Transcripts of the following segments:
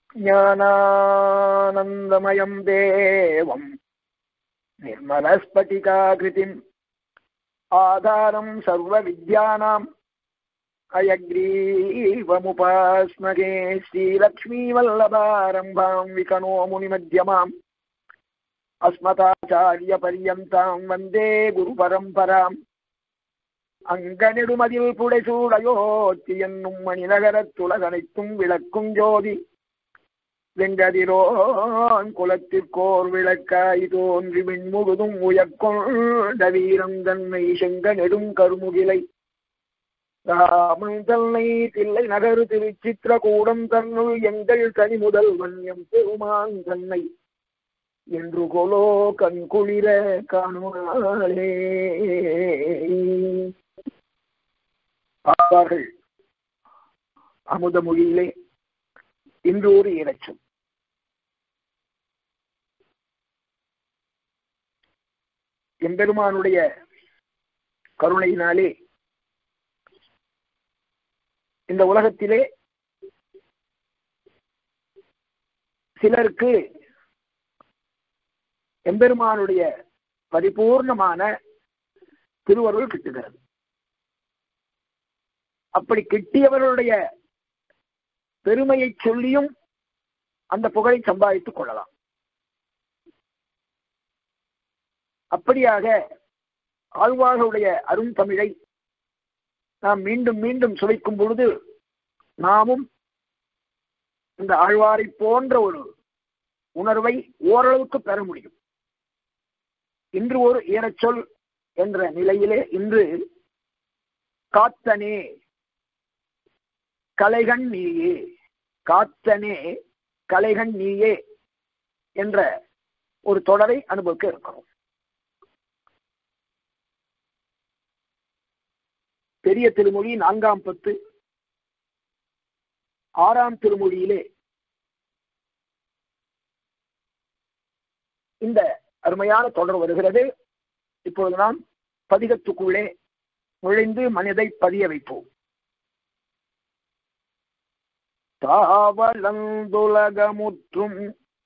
ज्ञानानन्दमयम् देवम् निर्मलस्फटिकाकृतिम् आधारम् सर्वविद्यानाम् अयग्रीवमुपास्मगे श्रीलक्ष्मीवल्लभारम्भाम् विकनो मुनिमध्यमाम् अस्मदाचार्यपर्यन्ताम् वन्दे गुरुपरम्पराम् அங்கனிடுமதில் புடைசூடையோத்தி என்னும் மணிநகரத்துலகனைத்தும் விளக்கும் ஜோதி வெங்கதிரோன் குலத்திற்கோர் விளக்காய் தோன்றி மின்முழுதும் உயர்கொண்ட வீரம் தன்னை செங்க நெடும் கருமுகிலை ராமன் தன்னை தில்லை நகரு திருச்சித்திரகூடம் தன்னுள் எங்கள் தனி முதல் வன்யம் பெருமான் தன்னை என்று கொலோ கண் குளிர காணுவாளே ஆவார்கள் அமுத மொழியிலே இன்று ஒரு இலட்சம் எம்பெருமானுடைய கருணையினாலே இந்த உலகத்திலே சிலருக்கு எம்பெருமானுடைய பரிபூர்ணமான திருவருள் கிட்டுகிறது அப்படி கிட்டியவர்களுடைய பெருமையை சொல்லியும் அந்த புகழை சம்பாதித்துக் கொள்ளலாம் அப்படியாக ஆழ்வார்களுடைய அரும் தமிழை நாம் மீண்டும் மீண்டும் சுவைக்கும் பொழுது நாமும் இந்த ஆழ்வாரை போன்ற ஒரு உணர்வை ஓரளவுக்கு பெற முடியும் இன்று ஒரு ஈரச்சொல் என்ற நிலையிலே இன்று காத்தனே கலைகண் நீயே காத்தனே கலைகண் நீயே என்ற ஒரு தொடரை அனுபவிக்க இருக்கிறோம் பெரிய திருமொழி நான்காம் பத்து ஆறாம் திருமொழியிலே இந்த அருமையான தொடர் வருகிறது இப்பொழுது நாம் பதிகத்துக்குள்ளே நுழைந்து மனிதை பதிய வைப்போம் தாவளந்துலகமுற்றும்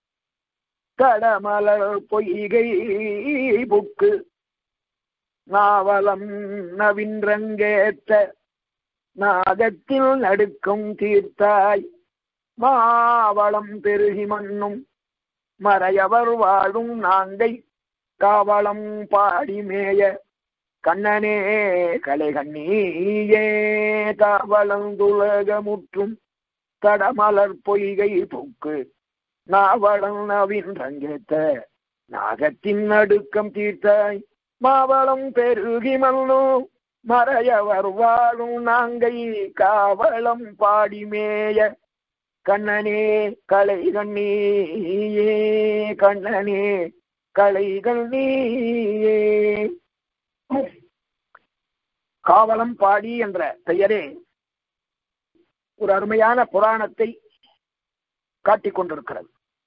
கடமலர் பொய்கை புக்கு நாவலம் நவின்றங்கேத்த நாகத்தில் நடுக்கும் தீர்த்தாய் மாவளம் பெருகி மண்ணும் மறையவர் வாழும் நாங்கை காவளம் பாடி மேய கண்ணனே கலைகண்ணீயே காவலந்துலகமுற்றும் தடமலர் பொய்கை பூக்கு நாவளம் நவின் ரங்கேத்த நாகத்தின் நடுக்கம் தீர்த்தாய் மாவளம் பெருகி மல்லு மறையவர் வாழும் நாங்கை காவலம் பாடி மேய கண்ணனே கலைகள் நீயே கண்ணனே கலைகள் நீயே காவலம் பாடி என்ற பெயரே ஒரு அருமையான புராணத்தை காட்டிக் கொண்டிருக்கிறது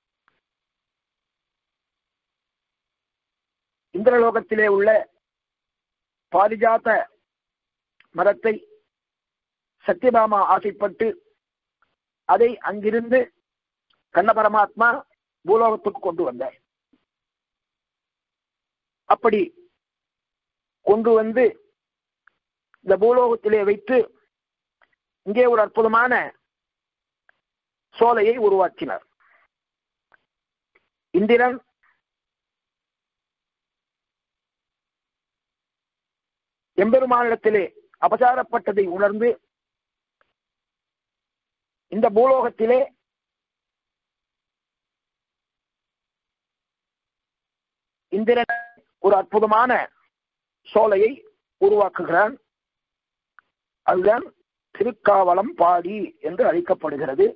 இந்திரலோகத்திலே உள்ள பாரிஜாத மரத்தை சத்யபாமா ஆசைப்பட்டு அதை அங்கிருந்து கண்ண பரமாத்மா பூலோகத்துக்கு கொண்டு வந்தார் அப்படி கொண்டு வந்து இந்த பூலோகத்திலே வைத்து இங்கே ஒரு அற்புதமான சோலையை உருவாக்கினார் இந்திரன் எம்பெருமானிடத்திலே அபசாரப்பட்டதை உணர்ந்து இந்த பூலோகத்திலே இந்திரன் ஒரு அற்புதமான சோலையை உருவாக்குகிறான் அதுதான் திருக்காவலம் பாடி என்று அழைக்கப்படுகிறது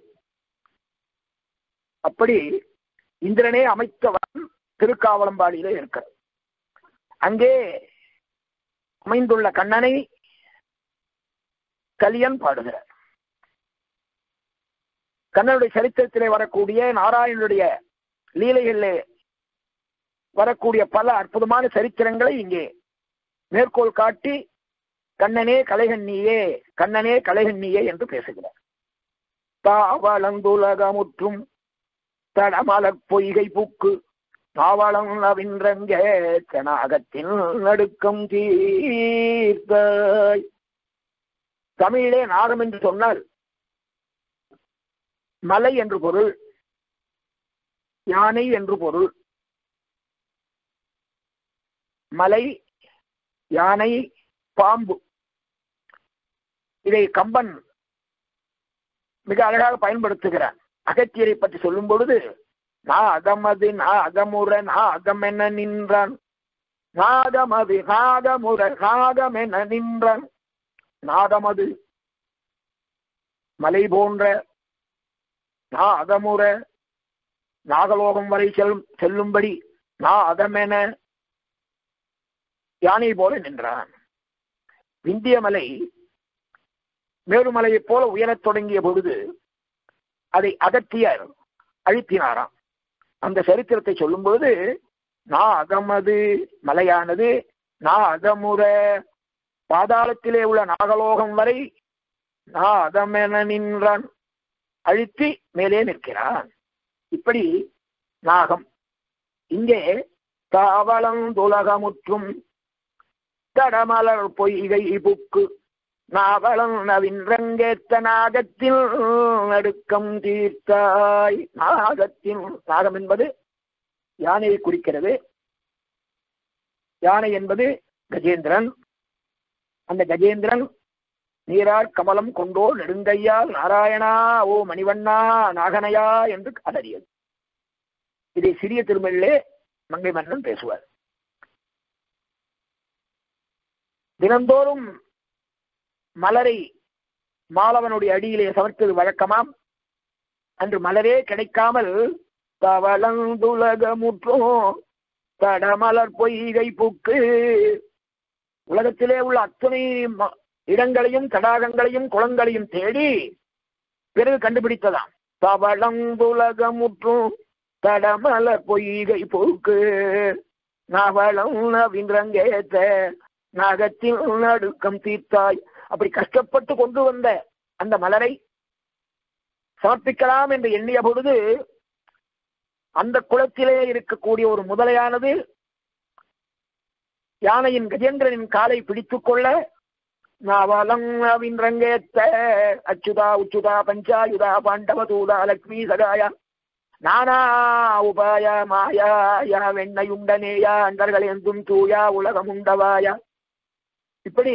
அப்படி இந்திரனே அமைத்தவன் திருக்காவலம்பாடியிலே இருக்கிறது அங்கே அமைந்துள்ள கண்ணனை கலியன் பாடுகிறார் கண்ணனுடைய சரித்திரத்திலே வரக்கூடிய நாராயணனுடைய லீலைகளிலே வரக்கூடிய பல அற்புதமான சரித்திரங்களை இங்கே மேற்கோள் காட்டி கண்ணனே கலைகண்ணியே கண்ணனே கலைகண்ணியே என்று பேசுகிறார் தாவளந்துலகமுற்றும் தடமலப் பொய்கை புக்கு தாவளம் நவின்றங்க கனாகத்தில் நடுக்கம் தீர்த்தாய் தமிழிலே நாகம் என்று சொன்னால் மலை என்று பொருள் யானை என்று பொருள் மலை யானை பாம்பு இதை கம்பன் மிக அழகாக பயன்படுத்துகிறான் அகத்தியரை பற்றி சொல்லும் பொழுது நாதமது நாதமுற நாதம் என நின்றான் நாதமது நாதமுற நாதம் என நின்றான் நாதமது மலை போன்ற நாதமுற நாகலோகம் வரை செல்லும் செல்லும்படி நாதமென யானை போல நின்றான் விந்திய மலை மேருமலையைப் போல உயரத் தொடங்கிய பொழுது அதை அகத்தியர் அழுத்தினாராம் அந்த சரித்திரத்தை சொல்லும் பொழுது நாகமது மலையானது நாகமுற பாதாளத்திலே உள்ள நாகலோகம் வரை நாதமென நின்றான் அழுத்தி மேலே நிற்கிறான் இப்படி நாகம் இங்கே தாவளம் துலகமுற்றும் தடமலர் பொய்கை புக்கு நாவளம் நவின்றங்கேத்த நாகத்தில் நடுக்கம் தீர்த்தாய் நாகத்தின் நாகம் என்பது யானையை குறிக்கிறது யானை என்பது கஜேந்திரன் அந்த கஜேந்திரன் நீரார் கமலம் கொண்டோ நெடுங்கையால் நாராயணா ஓ மணிவண்ணா நாகனையா என்று அதறியது இதை சிறிய திருமழிலே மங்கை மன்னன் பேசுவார் தினந்தோறும் மலரை மாலவனுடைய அடியிலே சமர்த்தது வழக்கமாம் அன்று மலரே கிடைக்காமல் தவளந்துலகமுற்றும் தடமலர் பொய்கை புக்கு உலகத்திலே உள்ள அத்தனை இடங்களையும் தடாகங்களையும் குளங்களையும் தேடி பிறகு கண்டுபிடித்ததாம் தவளந்துலகமுற்றும் தடமலர் பொய்கை போக்கு நவளம் நவீன்றங்கேத்த நாகத்தில் நடுக்கம் தீர்த்தாய் அப்படி கஷ்டப்பட்டு கொண்டு வந்த அந்த மலரை சமர்ப்பிக்கலாம் என்று எண்ணிய பொழுது அந்த குளத்திலே இருக்கக்கூடிய ஒரு முதலையானது யானையின் கஜேந்திரனின் காலை பிடித்துக் கொள்ள நாவலம் ரங்கேத்த அச்சுதா உச்சுதா பஞ்சாயுதா பாண்டவ தூதா லக்ஷ்மி சகாயா நானா உபாய மாயா வெண்ணையுண்டனேயா அண்டர்கள் எந்தும் தூயா உலகம் உண்டவாயா இப்படி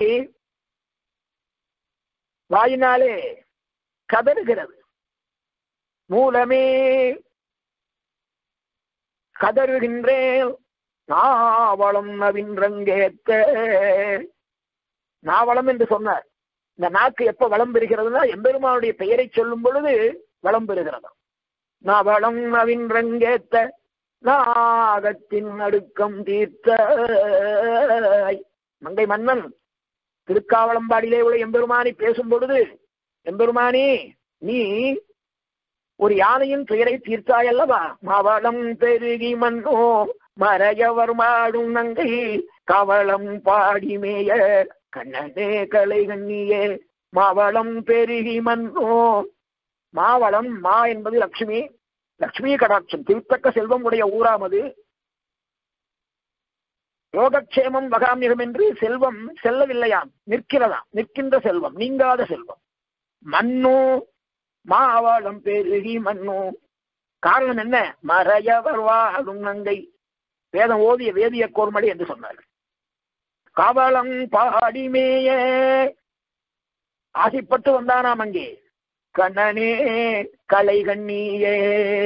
வாயினாலே கதறுகிறது மூலமே கதறுகின்றேன் நாவளம் நவின்றங்கேத்த நாவளம் என்று சொன்னார் இந்த நாக்கு எப்ப வளம் பெறுகிறதுனா எம்பெருமானுடைய பெயரை சொல்லும் பொழுது வளம் பெறுகிறது நாவளம் நவின்றங்கேத்த நாகத்தின் நடுக்கம் தீர்த்த மங்கை மன்னன் திருக்காவளம்பாடியிலே உள்ள எம்பெருமானி பேசும் பொழுது எம்பெருமானி நீ ஒரு யானையின் துயரை தீர்த்தாய் அல்லவா மாவளம் பெருகி மன்னோ மறையவர் மாடும் நங்கை கவளம் பாடிமேய கண்ணனே கலை கண்ணியே மாவளம் பெருகி மன்னோ மாவளம் மா என்பது லட்சுமி லட்சுமி கடாட்சம் திருத்தக்க செல்வம் உடைய ஊராமது யோகக்ஷேமம் வகாமியம் என்று செல்வம் செல்லவில்லையாம் நிற்கிறதாம் நிற்கின்ற செல்வம் நீங்காத செல்வம் மண்ணோ மாவாளம் பெருகி மண்ணோ காரணம் என்ன மறையவர் வாழும் நங்கை வேதம் ஓதிய வேதிய கோர்மடி என்று சொன்னார் கவளம் பாடிமேய ஆசைப்பட்டு வந்தானாம் அங்கே கண்ணனே கலை கண்ணியே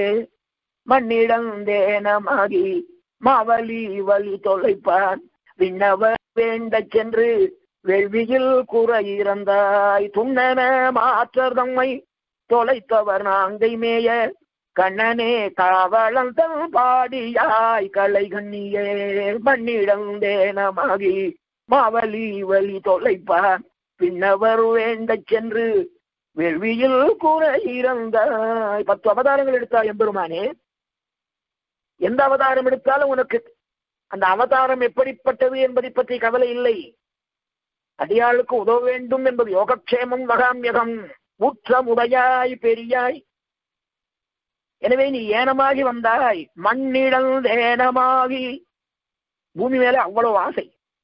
மண்ணிடந்தேனமாகி மாவலி வழி தொலைப்பான் விண்ணவர் வேண்ட சென்று வெள்வியில் குற இறந்தாய் துண்ணன மாற்றர் தம்மை தொலைத்தவர் நாங்கை மேய கண்ணனே காவலன் தன் பாடியாய் கலை கண்ணியே மண்ணிடந்தேனமாகி மாவலி வழி தொலைப்பான் பின்னவர் வேண்ட சென்று வெள்வியில் கூற இறந்தாய் பத்து அவதாரங்கள் எடுத்தாய் எம்பெருமானே எந்த அவதாரம் எடுத்தாலும் உனக்கு அந்த அவதாரம் எப்படிப்பட்டது என்பதை பற்றி கவலை இல்லை அடியாளுக்கு உதவ வேண்டும் என்பது யோகக்ஷேமம் வகாமியகம் முற்றமுடையாய் பெரியாய் எனவே நீ ஏனமாகி வந்தாய் மண்ணிடல் ஏனமாகி பூமி மேல அவ்வளவு ஆசை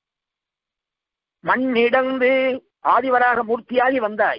மண்ணிடந்து ஆதிவராக மூர்த்தியாகி வந்தாய்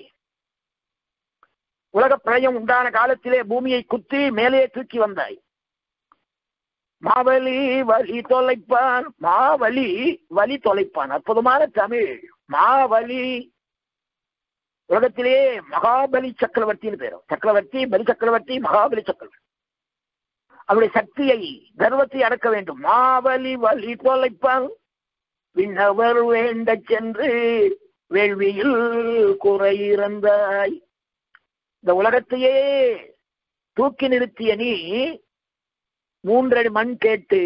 உலக பிரளயம் உண்டான காலத்திலே பூமியை குத்தி மேலே தூக்கி வந்தாய் மாவலி வலி தொலைப்பான் மாவலி வலி தொலைப்பான் அற்புதமான தமிழ் மாவலி உலகத்திலே மகாபலி சக்கரவர்த்தின்னு பேரும் சக்கரவர்த்தி பலி சக்கரவர்த்தி மகாபலி சக்கரவர்த்தி அவருடைய சக்தியை கர்வத்தை அடக்க வேண்டும் மாவலி வலி தொலைப்பான் விண்ணவர் வேண்ட சென்று வேள்வியில் குறையிறந்தாய் இந்த உலகத்தையே தூக்கி நிறுத்திய நீ மூன்றடி மண் கேட்டு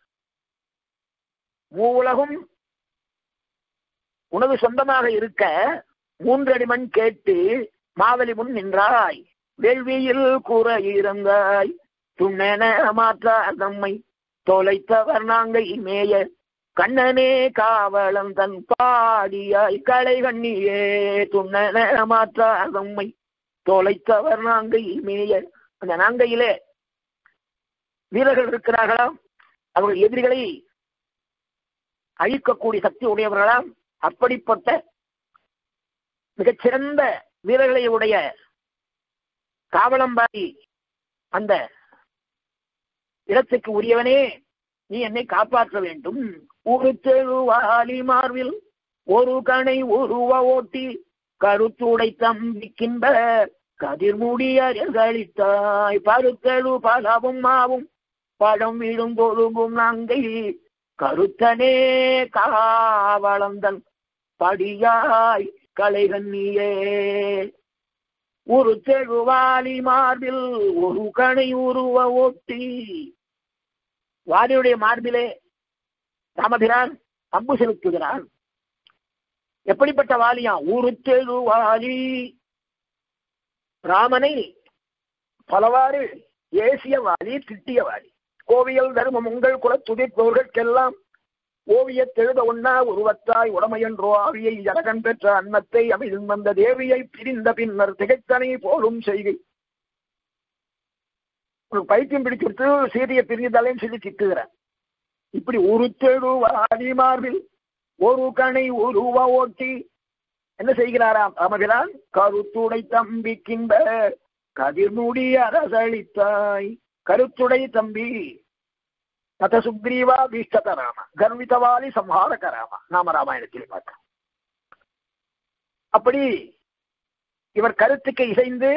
மூவுலகும் உனது சொந்தமாக இருக்க மூன்றடி மண் கேட்டு மாவலி முன் நின்றாய் வேள்வியில் கூற இருந்தாய் துண்ணென மாற்றார் நம்மை தொலைத்தவர் நாங்கள் மேய கண்ணனே காவலம் தன் பாடியாய் களை கண்ணியே துண்ணென மாற்றார் நம்மை தொலைத்தவர் நாங்கை மேய அந்த நாங்கையிலே வீரர்கள் இருக்கிறார்களாம் அவர்கள் எதிரிகளை அழிக்கக்கூடிய சக்தி உடையவர்களாம் அப்படிப்பட்ட மிகச்சிறந்த வீரர்களை உடைய காவலம்பாடி அந்த இடத்துக்கு உரியவனே நீ என்னை காப்பாற்ற வேண்டும் ஒரு தெழுவாலி மார்பில் ஒரு கணை உருவ ஓட்டி கருத்துடை தம்பிக்கின்ற கதிர்மூடி அருகழித்தாய் பருத்தழு பலவும் மாவும் பழம் வீடும் கொழும்பும் நாங்கை கருத்தனே காவளந்தன் படியாய் கலைகண்ணியே ஒரு தெழுவாலி மார்பில் ஒரு கணை உருவ ஓட்டி வாலியுடைய மார்பிலே ராமபிரான் அம்பு செலுத்துகிறான் எப்படிப்பட்ட வாலியா ஒரு தெழுவாலி ராமனை பலவாறு ஏசிய வாலி திட்டிய வாலி கோவியல் தர்மம் உங்கள் குல துதிப்பவர்களுக்கெல்லாம் ஓவியத்தெழுத ஒன்னா உருவத்தாய் உடமையன்றோ ஆவியை ஜனகன் பெற்ற அன்னத்தை அமிழ் வந்த தேவியை பிரிந்த பின்னர் திகைத்தனை போலும் செய்கை ஒரு பைத்தியம் பிடிச்சிட்டு சீதையை பிரிஞ்சுதாலேன்னு சொல்லி திட்டுகிறேன் இப்படி ஒரு தெழுவாதி மார்பில் ஒரு கணை உருவ ஓட்டி என்ன செய்கிறாராம் ராமபிரான் கருத்துடை தம்பிக்கின்ற கதிர்முடி அரசளித்தாய் கருத்துடை தம்பி தத சுக்ரீவா பீஷ்டத ராம கர்விதவாலி சம்ஹாரக ராம நாம ராமாயணத்தில் பார்த்தோம் அப்படி இவர் கருத்துக்கு இசைந்து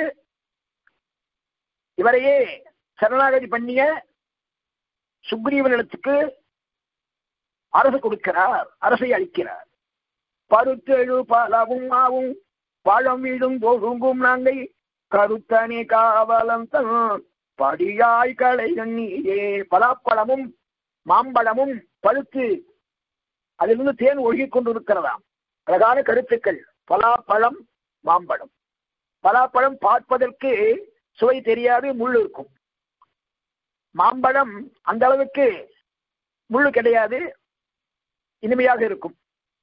இவரையே சரணாகதி பண்ணிய சுக்ரீவனிடத்துக்கு அரசு கொடுக்கிறார் அரசை அளிக்கிறார் பருத்தெழு பலவும் ஆவும் பழம் வீடும் பொழுங்கும் நாங்கை கருத்தனே காவலம் தன் படியாய் களை நீயே பலாப்பழமும் மாம்பழமும் பழுத்து அதிலிருந்து தேன் ஒழுகிக் கொண்டிருக்கிறதாம் அழகான கருத்துக்கள் பலாப்பழம் மாம்பழம் பலாப்பழம் பார்ப்பதற்கு சுவை தெரியாது முள் இருக்கும் மாம்பழம் அந்த அளவுக்கு முள்ளு கிடையாது இனிமையாக இருக்கும்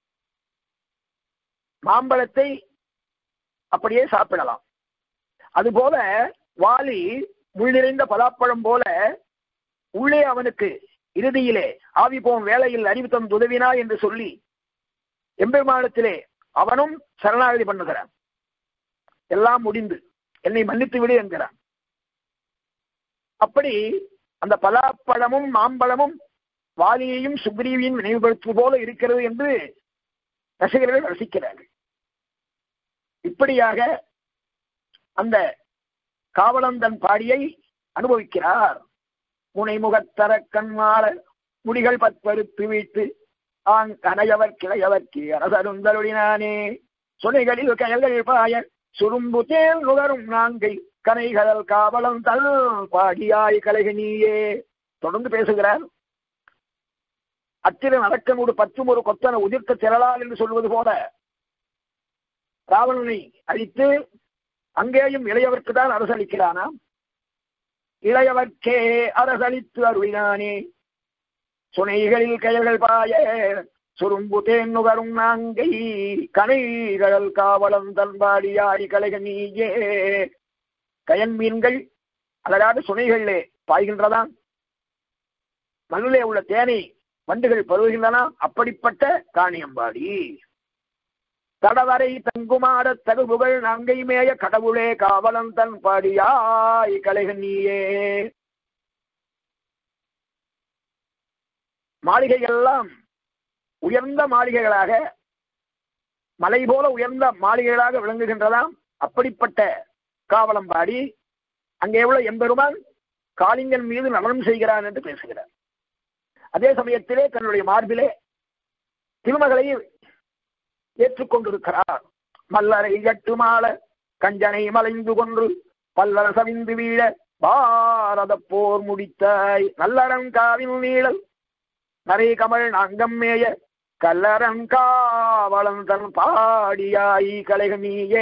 மாம்பழத்தை அப்படியே சாப்பிடலாம் அதுபோல வாலி முள் நிறைந்த பலாப்பழம் போல உள்ளே அவனுக்கு இறுதியிலே ஆவி போம் வேலையில் அறிவித்தம் உதவினா என்று சொல்லி எம்பெருமானத்திலே அவனும் சரணாகதி பண்ணுகிறான் எல்லாம் முடிந்து என்னை மன்னித்து விடு என்கிறான் அப்படி அந்த பலாப்பழமும் மாம்பழமும் வாலியையும் சுக்ரீவியும் நினைவுபடுத்துவது போல இருக்கிறது என்று ரசிகர்கள் ரசிக்கிறார்கள் இப்படியாக அந்த காவலந்தன் பாடியை அனுபவிக்கிறார் முனைமுகத்தர கண்மாள முடிகள் பற்பருத்து வீட்டு ஆங் கனையவர் கிளையவர்க்கு அரசருந்தருளினானே சுனைகளில் கயல்கள் பாய சுரும்பு தேல் நுகரும் நாங்கை கனைகள் காவலம் தல் பாடியாய் கலைகனியே தொடர்ந்து பேசுகிறார் அத்திரன் அடக்கனோடு பற்றும் ஒரு கொத்தன உதிர்த்த திரளால் என்று சொல்வது போல ராவணனை அழித்து அங்கேயும் இளையவர்க்கு தான் அரசளிக்கிறானாம் இளையவர்க்கே அரசளித்து அருளினானே சுனைகளில் கயல்கள் பாய சுரும்பு தேன் நுகரும் நாங்கை கனை கடல் காவலம் தன்பாடியாடி கலைக நீயே கயன் மீன்கள் அழகாக சுனைகளிலே பாய்கின்றதாம் மண்ணிலே உள்ள தேனை வண்டுகள் பருவுகின்றன அப்படிப்பட்ட காணியம்பாடி தடவரை தங்குமாட தகுபுகள் நங்கை மேய கடவுளே காவலம் தன் பாடியாய் கலைக நீயே மாளிகைகள்லாம் உயர்ந்த மாளிகைகளாக மலை போல உயர்ந்த மாளிகைகளாக விளங்குகின்றதாம் அப்படிப்பட்ட காவலம் பாடி அங்கே உள்ள எம்பெருமான் காளிங்கன் மீது நடனம் செய்கிறான் என்று பேசுகிறார் அதே சமயத்திலே தன்னுடைய மார்பிலே திருமகளை ஏற்றுக்கொண்டிருக்கிறார் மல்லரை கட்டுமாள கஞ்சனை மலைந்து கொன்று பல்லர சவிந்து வீழ பாரத போர் முடித்தாய் நல்லரங்காவின் நீழல் நரை கமல் நாங்கம் மேய கல்லரங்காவளம் தன் பாடியாய் கலைகனியே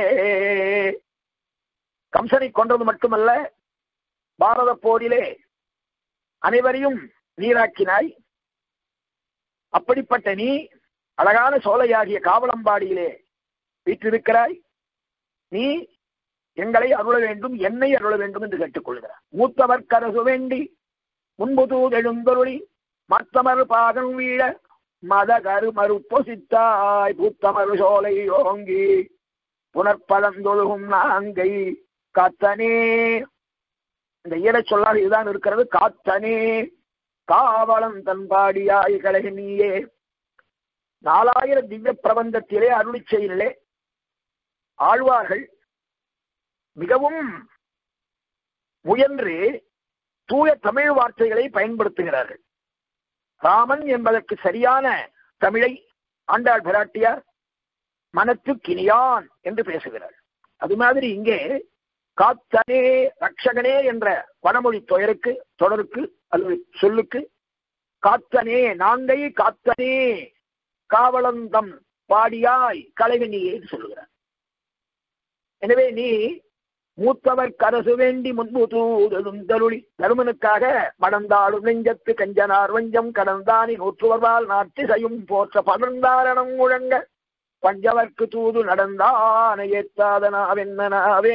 கம்சனை கொன்றது மட்டுமல்ல பாரத போரிலே அனைவரையும் நீராக்கினாய் அப்படிப்பட்ட நீ அழகான சோலையாகிய காவலம்பாடியிலே வீற்றிருக்கிறாய் நீ எங்களை அருள வேண்டும் என்னை அருள வேண்டும் என்று கேட்டுக்கொள்கிறார் மூத்தவர் கரசு வேண்டி முன்பு தூதெழுந்தொருளி மத்தமர் பாகம் வீழ மத கரு மறுப்பொசித்தாய் பூத்தமர் சோலை ஓங்கி புனற்பலந்தொழுகும் நாங்கை காத்தனே இந்த ஈர சொல்லாக இதுதான் இருக்கிறது காத்தனே காவலம் தன்பாடியாய் கலக நீயே நாலாயிரம் திவ்ய பிரபந்தத்திலே அருளி செயலிலே ஆழ்வார்கள் மிகவும் முயன்று தூய தமிழ் வார்த்தைகளை பயன்படுத்துகிறார்கள் ராமன் என்பதற்கு சரியான தமிழை ஆண்டாள் பிராட்டியார் மனத்து கினியான் என்று பேசுகிறார் அது மாதிரி இங்கே காத்தனே ரக்ஷகனே என்ற வடமொழி தொயருக்கு தொடருக்கு அல்லது சொல்லுக்கு காத்தனே நாங்கை காத்தனே காவலந்தம் பாடியாய் கலைவனியே சொல்லுகிறார் எனவே நீ மூத்தவர் கரசு வேண்டி முன்பு தூதலும் தருளி தருமனுக்காக மடந்தாடும் நெஞ்சத்து கஞ்சனார் வஞ்சம் கடந்தானி நூற்றுவர்வால் நாட்டிசையும் போற்ற படர்ந்தாரணம் முழங்க பஞ்சவர்க்கு தூது நடந்தான ஏத்தாதனாவென்னனாவே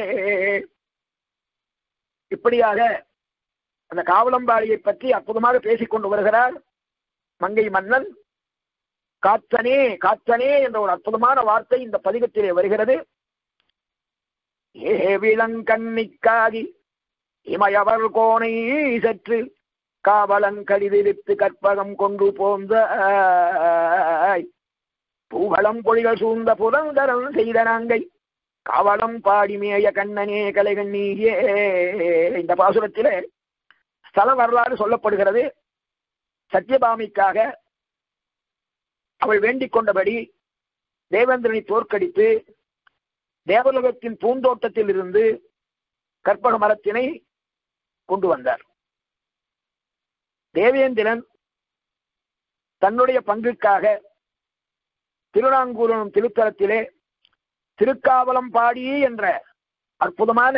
இப்படியாக அந்த காவலம்பாடியை பற்றி அற்புதமாக பேசிக் கொண்டு வருகிறார் மங்கை மன்னன் காத்தனே காத்தனே என்ற ஒரு அற்புதமான வார்த்தை இந்த பதிகத்திலே வருகிறது ஏவிளங்கண்ணிக்காகி இமயவர் கோணை சற்று காவலங்கடிதிருத்து கற்பகம் கொண்டு போந்த பூவளம் பொழிகள் சூழ்ந்த புரந்தரம் செய்த நாங்கை காவலம் பாடிமேய கண்ணனே கலைகண்ணீயே இந்த பாசுரத்திலே ஸ்தல வரலாறு சொல்லப்படுகிறது சத்யபாமிக்காக அவள் வேண்டிக் கொண்டபடி தேவேந்திரனை தோற்கடித்து தேவலோகத்தின் பூந்தோட்டத்தில் இருந்து கற்பக மரத்தினை கொண்டு வந்தார் தேவேந்திரன் தன்னுடைய பங்குக்காக திருநாங்கூரனும் திருத்தலத்திலே திருக்காவலம் பாடி என்ற அற்புதமான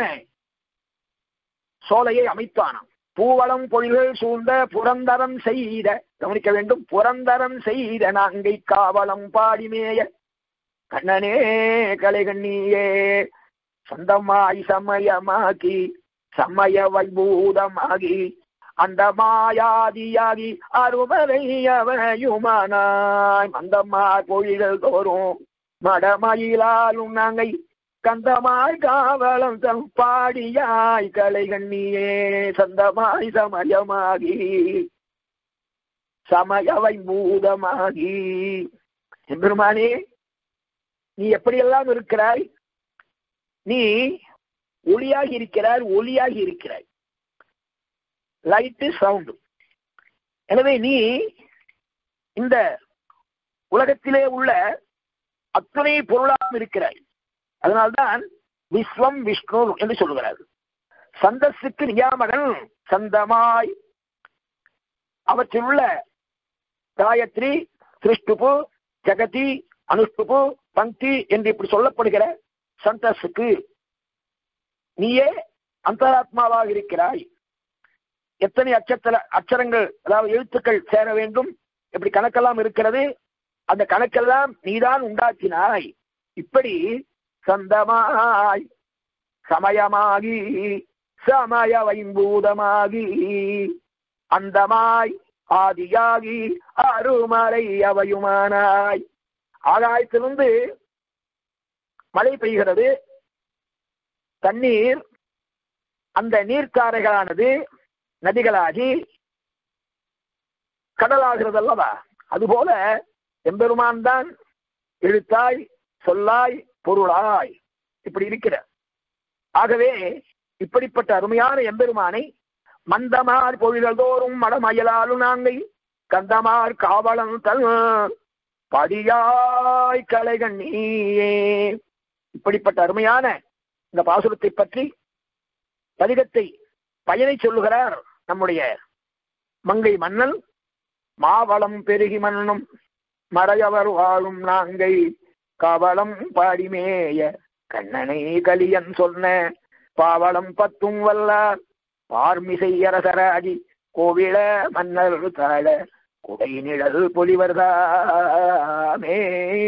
சோலையை அமைத்தானாம் பூவளம் பொழில்கள் சூழ்ந்த புரந்தரம் செய்த கவனிக்க வேண்டும் புரந்தரம் செய்த நாங்கை காவலம் பாடிமேய கண்ணனே கலைகண்ணியே சொந்தமாய் சமயமாகி சமய வைபூதமாகி அந்த மாயாதியாகி அருமறையவயுமானாய் மந்தமாய் பொழிகள் தோறும் மடமயிலாலும் நாங்கை கந்தமாய் காவலம் தம் பாடியாய் கலைகண்ணியே சந்தமாய் சமயமாகி சமயவை பூதமாகி எம்பெருமானே நீ எப்படியெல்லாம் இருக்கிறாய் நீ ஒளியாகி இருக்கிறாய் ஒளியாகி இருக்கிறாய் லைட்டு சவுண்டு எனவே நீ இந்த உலகத்திலே உள்ள அத்தனை பொருளாக இருக்கிறாய் அதனால்தான் விஸ்வம் விஷ்ணு என்று சொல்லுகிறார் சந்தஸுக்கு நியாமகன் சந்தமாய் அவற்றில் உள்ள காயத்ரி திருஷ்டுபு ஜெகதி அனுஷ்டுபு பங்கி என்று இப்படி சொல்லப்படுகிற சந்தஸுக்கு நீயே அந்தராத்மாவாக இருக்கிறாய் எத்தனை அச்சத்தல அச்சரங்கள் அதாவது எழுத்துக்கள் சேர வேண்டும் இப்படி கணக்கெல்லாம் இருக்கிறது அந்த கணக்கெல்லாம் நீதான் உண்டாக்கினாய் இப்படி சந்தமாய் சமயமாகி சமய வைம்பூதமாகி அந்தமாய் ஆதியாகி அருமறை அவையுமானாய் ஆகாயத்திலிருந்து மழை பெய்கிறது தண்ணீர் அந்த நீர்த்தாரைகளானது நதிகளாகி கடலாகிறது அல்லவா அதுபோல எம்பெருமான் தான் எழுத்தாய் சொல்லாய் பொருளாய் இப்படி இருக்கிற ஆகவே இப்படிப்பட்ட அருமையான எம்பெருமானை மந்தமார் பொழில்கள் தோறும் மடமயலாலும் நாங்கள் கந்தமார் காவலம் தன் படியாய் கலைகண் நீயே இப்படிப்பட்ட அருமையான இந்த பாசுரத்தை பற்றி பதிகத்தை பயனை சொல்லுகிறார் நம்முடைய மங்கை மன்னன் மாவளம் பெருகி மன்னும் மறையவர் வாழும் நாங்கை கவளம் பாடிமேய கண்ணனை கலியன் சொன்ன பாவளம் பத்தும் வல்லார் பார்மிசை அரசராகி கோவில மன்னர் தாழ குடை நிழல் பொலிவர்தாமே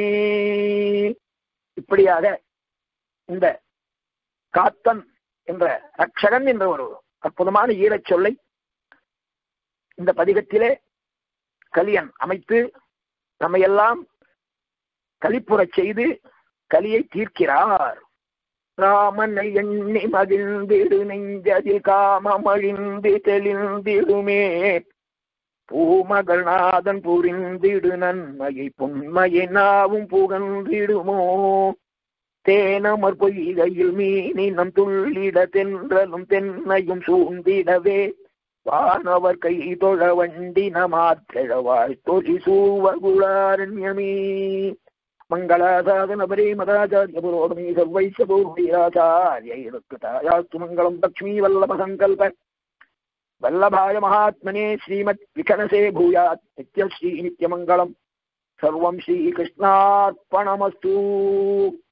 இப்படியாக இந்த காத்தன் என்ற ரக்ஷகன் என்ற ஒரு அற்புதமான ஈழச் சொல்லை இந்த பதிகத்திலே கலியன் அமைத்து நம்மையெல்லாம் கலிப்புறச் செய்து கலியை தீர்க்கிறார் ராமனை எண்ணி மகிழ்ந்திடு நெஞ்சதில் காமமழிந்து தெளிந்திடுமே பூமகள் நாதன் புரிந்திடு நன்மையை புண்மையை நாவும் புகழ்ந்திடுமோ தேனமர் பொய்கையில் மீனினம் துள்ளிட தென்றலும் தென்னையும் சூழ்ந்திடவே வானவர் கை தொழ வண்டின மாற்றழவாய் தொழி சூவகுளாரண்யமே மங்களாசாதன பரே மதாச்சாரிய புரோகமே சர்வைச பூர்வீராச்சாரியருக்கு தாயாஸ்து மங்களம் லக்ஷ்மீ வல்லப சங்கல்ப வல்லபாய மகாத்மனே ஸ்ரீமத் விகனசே பூயாத் நித்யஸ்ரீ நித்யமங்கலம் சர்வம் ஸ்ரீகிருஷ்ணார்ப்பணமஸ்து